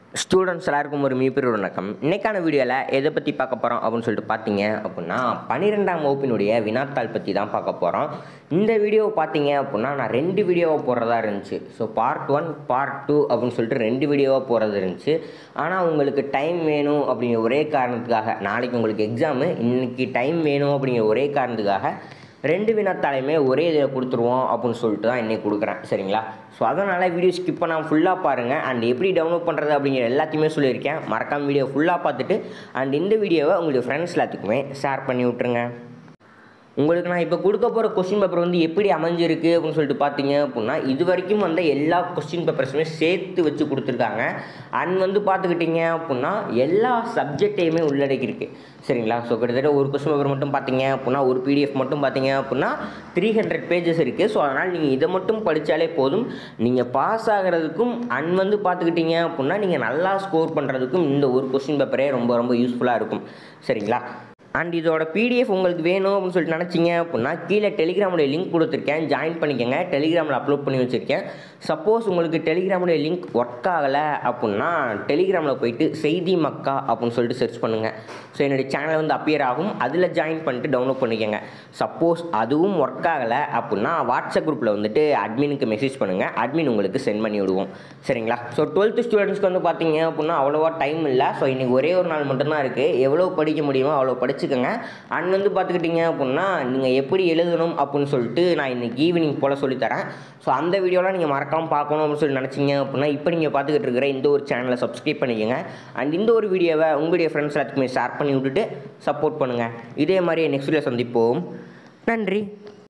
students எல்லாருக்கும் ஒரு மிகப்பெரிய வணக்கம் இன்னைக்கான வீடியோவில் எதை பற்றி பார்க்க போகிறோம் அப்படின்னு சொல்லிட்டு பார்த்தீங்க அப்படின்னா பன்னிரெண்டாம் வகுப்பினுடைய வினாத்தாள் பற்றி தான் பார்க்க போகிறோம் இந்த வீடியோவை பார்த்தீங்க அப்படின்னா நான் ரெண்டு வீடியோவாக போடுறதா இருந்துச்சு so part one part two அப்படின்னு சொல்லிட்டு ரெண்டு வீடியோவாக போகிறது இருந்துச்சு ஆனால் உங்களுக்கு டைம் வேணும் அப்படிங்கிற ஒரே காரணத்துக்காக நாளைக்கு உங்களுக்கு எக்ஸாமு இன்னைக்கு டைம் வேணும் அப்படிங்கிற ஒரே காரணத்துக்காக ரெண்டு வினாத்தாளையுமே ஒரே இதில் கொடுத்துருவோம் அப்படின்னு சொல்லிட்டு தான் இன்னைக்கு கொடுக்குறேன் சரிங்களா ஸோ அதனால் வீடியோ ஸ்கிப் பண்ணாமல் ஃபுல்லாக பாருங்கள் அண்ட் எப்படி டவுன்லோட் பண்ணுறது அப்படிங்கிற எல்லாத்தையுமே சொல்லியிருக்கேன் மறக்காம வீடியோ ஃபுல்லாக பார்த்துட்டு அண்ட் இந்த வீடியோவை உங்களுடைய ஃப்ரெண்ட்ஸ் எல்லாத்துக்குமே ஷேர் பண்ணி விட்ருங்க உங்களுக்கு நான் இப்போ கொடுக்க போகிற கொஸ்டின் பேப்பர் வந்து எப்படி அமைஞ்சிருக்கு அப்படின்னு சொல்லிட்டு பார்த்தீங்க அப்படின்னா இது வரைக்கும் வந்த எல்லா கொஸ்டின் பேப்பர்ஸுமே சேர்த்து வச்சு கொடுத்துருக்காங்க அண்ட் வந்து பார்த்துக்கிட்டிங்க அப்படின்னா எல்லா சப்ஜெக்டையுமே உள்ளடக்கியிருக்கு சரிங்களா ஸோ கிட்டத்தட்ட ஒரு கொஸ்டின் பேப்பர் மட்டும் பார்த்தீங்க அப்படின்னா ஒரு பிடிஎஃப் மட்டும் பார்த்தீங்க அப்படின்னா த்ரீ ஹண்ட்ரட் பேஜஸ் இருக்குது ஸோ அதனால் நீங்கள் இதை மட்டும் படித்தாலே போதும் நீங்கள் பாஸ் ஆகிறதுக்கும் அண்ட் வந்து பார்த்துக்கிட்டிங்க அப்படின்னா நீங்கள் நல்லா ஸ்கோர் பண்ணுறதுக்கும் இந்த ஒரு கொஸ்டின் பேப்பரே ரொம்ப ரொம்ப யூஸ்ஃபுல்லாக இருக்கும் சரிங்களா அண்ட் இதோட பிடிஎஃப் உங்களுக்கு வேணும் அப்படின்னு சொல்லிட்டு நினச்சிங்க அப்படின்னா கீழே டெலிகிராமுடைய லிங்க் கொடுத்துருக்கேன் ஜாயின் பண்ணிக்கோங்க டெலிகிராமில் அப்லோட் பண்ணி வச்சுருக்கேன் சப்போஸ் உங்களுக்கு டெலிகிராமுடைய லிங்க் ஒர்க் ஆகலை அப்படின்னா டெலிகிராமில் போயிட்டு செய்தி மக்கா அப்படின்னு சொல்லிட்டு சர்ச் பண்ணுங்கள் ஸோ என்னுடைய சேனல் வந்து அப்பியர் ஆகும் அதில் ஜாயின் பண்ணிட்டு டவுன்லோட் பண்ணிக்கோங்க சப்போஸ் அதுவும் ஒர்க் ஆகலை அப்படின்னா வாட்ஸ்அப் குரூப்பில் வந்துட்டு அட்மினுக்கு மெசேஜ் பண்ணுங்கள் அட்மின் உங்களுக்கு சென்ட் பண்ணி விடுவோம் சரிங்களா ஸோ டுவெல்த்து ஸ்டூடெண்ட்ஸ்க்கு வந்து பார்த்தீங்க அப்படின்னா அவ்வளோவா டைம் இல்லை ஸோ இன்றைக்கி ஒரே ஒரு நாள் மட்டும்தான் இருக்குது எவ்வளோ படிக்க முடியுமோ அவ்வளோ படிச்சுக்கோங்க அண்ட் வந்து பார்த்துக்கிட்டிங்க அப்படின்னா நீங்கள் எப்படி எழுதணும் அப்படின்னு சொல்லிட்டு நான் இன்றைக்கி ஈவினிங் போல் சொல்லித்தரேன் ஸோ அந்த வீடியோலாம் நீங்கள் மறக்காமல் பார்க்கணும் அப்படின்னு சொல்லி நினச்சிங்க அப்படின்னா இப்போ நீங்கள் பார்த்துக்கிட்டு இருக்கிற இந்த ஒரு சேனலை சப்ஸ்கிரைப் பண்ணிக்கோங்க அண்ட் இந்த ஒரு வீடியோவை உங்களுடைய ஃப்ரெண்ட்ஸ் எல்லாத்துக்குமே ஷேர் பண்ணி விட்டுட்டு சப்போர்ட் பண்ணுங்கள் இதே மாதிரி நெக்ஸ்ட் வீடியோ சந்திப்போம் நன்றி